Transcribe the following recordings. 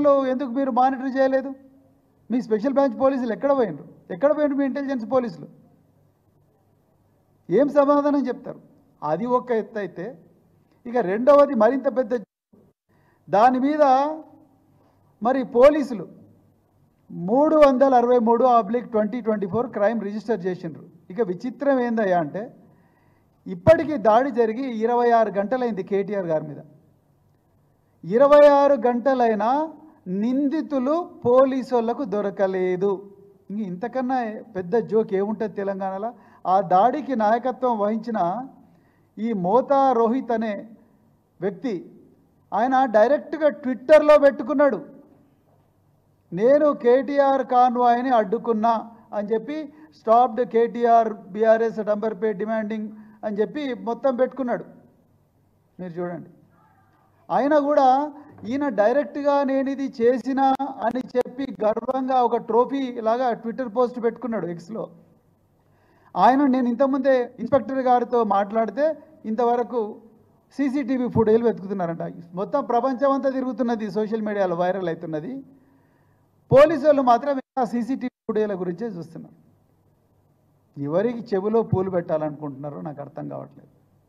ఫోన్లు ఎందుకు మీరు మానిటర్ చేయలేదు మీ స్పెషల్ బ్రాంచ్ పోలీసులు ఎక్కడ పోయినరు ఎక్కడ పోయినరు మీ ఇంటెలిజెన్స్ పోలీసులు ఏం సమాధానం చెప్తారు అది ఒక ఎత్తు అయితే ఇక రెండవది మరింత పెద్ద దాని మీద మరి పోలీసులు మూడు వందల అరవై మూడు oblique twenty twenty four crime register చేసిండ్రు ఇక విచిత్రం ఏందయ్యా అంటే ఇప్పటికీ దాడి జరిగి ఇరవై ఆరు గంటలైంది కేటీఆర్ గారి మీద ఇరవై ఆరు గంటలైనా నిందితులు పోలీసు వాళ్ళకు దొరకలేదు ఇంక ఇంతకన్నా పెద్ద జోక్ ఏముంటుంది తెలంగాణలో ఆ దాడికి నాయకత్వం వహించిన ఈ మోతా రోహిత్ అనే వ్యక్తి ఆయన డైరెక్ట్గా ట్విట్టర్లో పెట్టుకున్నాడు నేను కేటీఆర్ కాన్వాయ్ని అడ్డుకున్నా అని చెప్పి స్టాప్డ్ కేటీఆర్ బీఆర్ఎస్ డంబర్పేట్ డిమాండింగ్ అని చెప్పి మొత్తం పెట్టుకున్నాడు మీరు చూడండి అయినా కూడా ఈయన డైరెక్ట్గా నేను ఇది చేసినా అని చెప్పి గర్వంగా ఒక ట్రోఫీ లాగా ట్విట్టర్ పోస్ట్ పెట్టుకున్నాడు ఎక్స్లో ఆయన నేను ఇంతకుముందే ఇన్స్పెక్టర్ గారితో మాట్లాడితే ఇంతవరకు సీసీటీవీ ఫుటేజ్లు వెతుకుతున్నారంట మొత్తం ప్రపంచం అంతా తిరుగుతున్నది సోషల్ మీడియాలో వైరల్ అవుతున్నది పోలీసు వాళ్ళు మాత్రం ఆ సీసీటీవీ ఫుటేజ్ల గురించే చూస్తున్నారు ఎవరికి చెవిలో పూలు పెట్టాలనుకుంటున్నారో నాకు అర్థం కావట్లేదు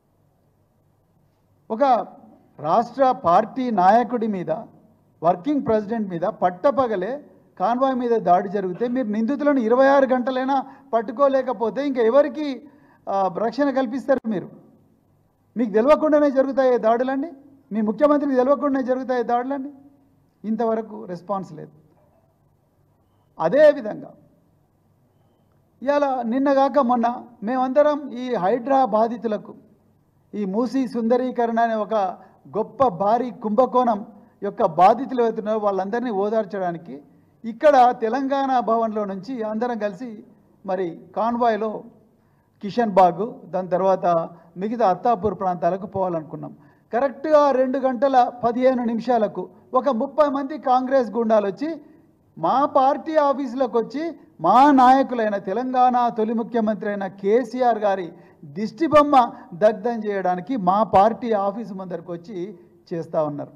ఒక రాష్ట్ర పార్టీ నాయకుడి మీద వర్కింగ్ ప్రెసిడెంట్ మీద పట్టపగలే కాన్వాయ్ మీద దాడి జరిగితే మీరు నిందితులను ఇరవై ఆరు గంటలైనా పట్టుకోలేకపోతే ఇంకా ఎవరికి ఆ, రక్షణ కల్పిస్తారు మీరు మీకు తెలియకుండానే జరుగుతాయి దాడులండి మీ ముఖ్యమంత్రికి తెలియకుండానే జరుగుతాయి దాడులండి ఇంతవరకు రెస్పాన్స్ లేదు అదేవిధంగా ఇవాళ నిన్నగాక మొన్న మేమందరం ఈ హైడ్రా బాధితులకు ఈ మూసీ సుందరీకరణ అనే ఒక గొప్ప భారీ కుంభకోణం యొక్క బాధితులు అవుతున్నారో వాళ్ళందరినీ ఓదార్చడానికి ఇక్కడ తెలంగాణ భవన్లో నుంచి అందరం కలిసి మరి కాన్వాయ్లో కిషన్ బాగ్ దాని తర్వాత మిగతా అత్తాపూర్ ప్రాంతాలకు పోవాలనుకున్నాం కరెక్ట్గా రెండు గంటల పదిహేను నిమిషాలకు ఒక ముప్పై మంది కాంగ్రెస్ గుండాలు వచ్చి మా పార్టీ ఆఫీసులకు వచ్చి మా నాయకులైన తెలంగాణ తొలి ముఖ్యమంత్రి అయిన కేసీఆర్ గారి దిష్టి బొమ్మ దగ్ధం చేయడానికి మా పార్టీ ఆఫీసు ముందరకు వచ్చి చేస్తూ ఉన్నారు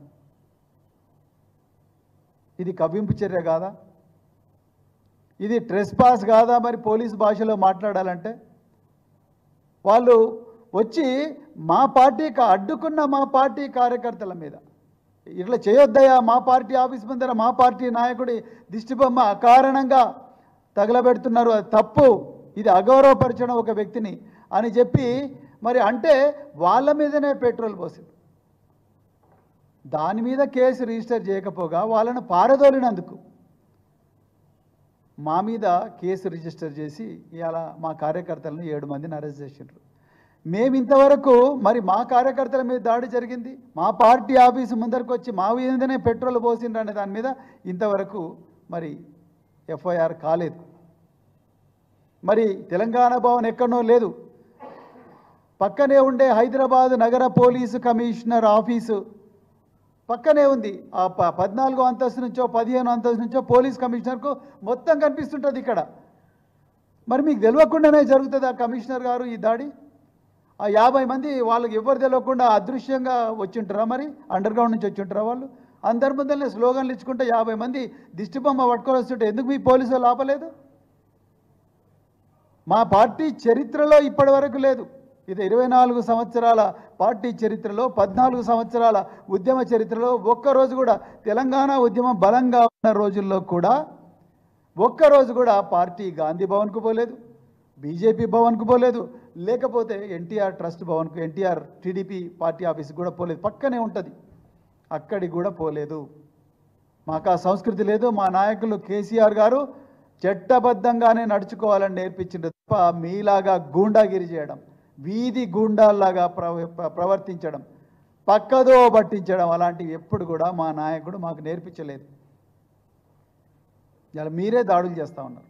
ఇది కవ్వింపు చర్య కాదా ఇది ట్రెస్ పాస్ కాదా మరి పోలీస్ భాషలో మాట్లాడాలంటే వాళ్ళు వచ్చి మా పార్టీ కా- అడ్డుకున్న మా పార్టీ కార్యకర్తల మీద ఇట్లా చేయొద్దయా మా పార్టీ ఆఫీస్ ముందర మా పార్టీ నాయకుడి దిష్టిబొమ్మ అకారణంగా తగలబెడుతున్నారు అది తప్పు ఇది అగౌరవపరచడం ఒక వ్యక్తిని అని చెప్పి మరి అంటే వాళ్ళ మీదనే పెట్రోల్ పోసింది దాని మీద కేసు రిజిస్టర్ చేయకపోగా వాళ్ళను పారదోలినందుకు మా మీద కేసు రిజిస్టర్ చేసి ఇవాళ మా కార్యకర్తలను ఏడు మందిని అరెస్ట్ చేసిండ్రు మేము ఇంతవరకు మరి మా కార్యకర్తల మీద దాడి జరిగింది మా పార్టీ ఆఫీసు ముందరకు వచ్చి మా మీదనే పెట్రోల్ పోసిండ్రు అనే దాని మీద ఇంతవరకు మరి ఎఫ్ఐఆర్ కాలేదు మరి తెలంగాణ భవన్ ఎక్కడనో లేదు పక్కనే ఉండే హైదరాబాద్ నగర పోలీసు కమిషనర్ ఆఫీసు పక్కనే ఉంది ఆ ప పద్నాలుగో అంతస్తు నుంచో పదిహేను అంతస్తు నుంచో పోలీస్ కమిషనర్కు మొత్తం కనిపిస్తుంటుంది ఇక్కడ మరి మీకు తెలియకుండానే జరుగుతుంది ఆ కమిషనర్ గారు ఈ దాడి ఆ యాభై మంది వాళ్ళకి ఎవరు తెలియకుండా అదృశ్యంగా వచ్చింటారా మరి అండర్ గ్రౌండ్ నుంచి వచ్చింటారా వాళ్ళు అందరి ముందరనే స్లోగన్లు ఇచ్చుకుంటే యాభై మంది దిష్టి బొమ్మ పట్టుకొని వస్తుంటే ఎందుకు మీ పోలీసు వాళ్ళు ఆపలేదు మా పార్టీ చరిత్రలో ఇప్పటి వరకు లేదు ఇది ఇరవై నాలుగు సంవత్సరాల పార్టీ చరిత్రలో పద్నాలుగు సంవత్సరాల ఉద్యమ చరిత్రలో ఒక్కరోజు కూడా తెలంగాణ ఉద్యమం బలంగా ఉన్న రోజుల్లో కూడా ఒక్కరోజు కూడా పార్టీ గాంధీ భవన్కు పోలేదు బీజేపీ భవన్కు పోలేదు లేకపోతే ఎన్టీఆర్ ట్రస్ట్ భవన్కు ఎన్టీఆర్ టీడీపీ పార్టీ ఆఫీస్కి కూడా పోలేదు పక్కనే ఉంటుంది అక్కడికి కూడా పోలేదు మాకు ఆ సంస్కృతి లేదు మా నాయకులు కేసీఆర్ గారు చట్టబద్ధంగానే నడుచుకోవాలని నేర్పించింది తప్ప మీలాగా గూండాగిరి చేయడం వీధి గూండాల్లాగా ప్రవ ప్ర- ప్రవర్తించడం పక్కదో పట్టించడం అలాంటివి ఎప్పుడు కూడా మా నాయకుడు మాకు నేర్పించలేదు ఇలా మీరే దాడులు చేస్తూ ఉన్నారు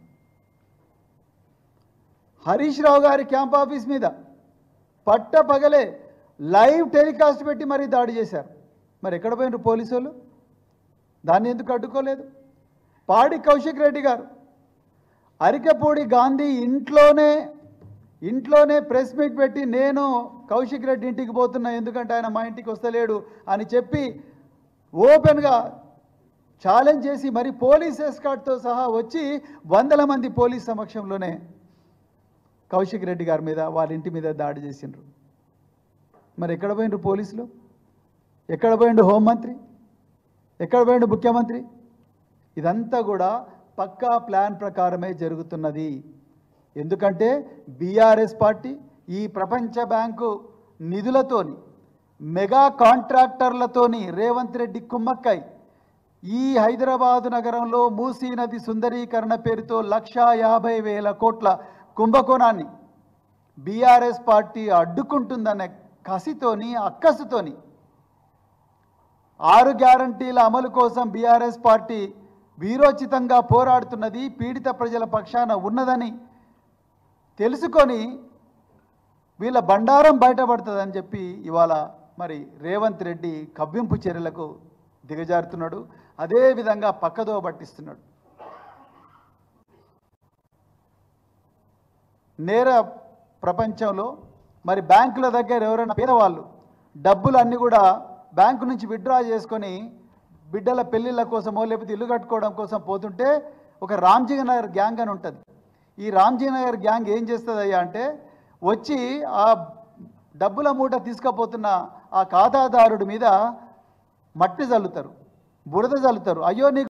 హరీష్ రావు గారి క్యాంప్ ఆఫీస్ మీద పట్ట పగలే లైవ్ టెలికాస్ట్ పెట్టి మరీ దాడి చేశారు మరి ఎక్కడ పోయినారు పోలీసు వాళ్ళు దాన్ని ఎందుకు అడ్డుకోలేదు పాడి కౌశిక్ రెడ్డి గారు అరికపూడి గాంధీ ఇంట్లోనే ఇంట్లోనే ప్రెస్ మీట్ పెట్టి నేను కౌశిక్ రెడ్డి ఇంటికి పోతున్నా ఎందుకంటే ఆయన మా ఇంటికి వస్తలేడు అని చెప్పి ఓపెన్గా ఛాలెంజ్ చేసి మరి పోలీస్ ఎస్కాట్తో సహా వచ్చి వందల మంది పోలీస్ సమక్షంలోనే కౌశిక్ రెడ్డి గారి మీద వాళ్ళ ఇంటి మీద దాడి చేసిండ్రు మరి ఎక్కడ పోయిండ్రు పోలీసులు ఎక్కడ పోయిండు హోంమంత్రి ఎక్కడ పోయిండు ముఖ్యమంత్రి ఇదంతా కూడా పక్కా ప్లాన్ ప్రకారమే జరుగుతున్నది ఎందుకంటే బీఆర్ఎస్ పార్టీ ఈ ప్రపంచ బ్యాంకు నిధులతోని మెగా కాంట్రాక్టర్లతోని రేవంత్ రెడ్డి కుమ్మక్కై ఈ హైదరాబాదు నగరంలో మూసీ నది సుందరీకరణ పేరుతో లక్షా యాభై వేల కోట్ల కుంభకోణాన్ని బీఆర్ఎస్ పార్టీ అడ్డుకుంటుందనే కసితోని అక్కసుతోని ఆరు గ్యారంటీల అమలు కోసం బీఆర్ఎస్ పార్టీ వీరోచితంగా పోరాడుతున్నది పీడిత ప్రజల పక్షాన ఉన్నదని తెలుసుకొని వీళ్ళ బండారం బయటపడుతుందని చెప్పి ఇవాళ మరి రేవంత్ రెడ్డి కవ్వింపు చర్యలకు దిగజారుతున్నాడు అదేవిధంగా పక్కదో పట్టిస్తున్నాడు నేర ప్రపంచంలో మరి బ్యాంకుల దగ్గర ఎవరైనా పేదవాళ్ళు డబ్బులు అన్నీ కూడా బ్యాంకు నుంచి విత్డ్రా చేసుకొని బిడ్డల పెళ్ళిళ్ళ కోసమో లేకపోతే ఇల్లు కట్టుకోవడం కోసం పోతుంటే ఒక రామ్జీ నగర్ గ్యాంగ్ అని ఉంటుంది ఈ రామ్జీ నగర్ గ్యాంగ్ ఏం చేస్తుంది అయ్యా అంటే వచ్చి ఆ డబ్బుల మూట తీసుకుపోతున్న ఆ ఖాతాదారుడి మీద మట్టి చల్లుతారు బురద చల్లుతారు అయ్యో నీకు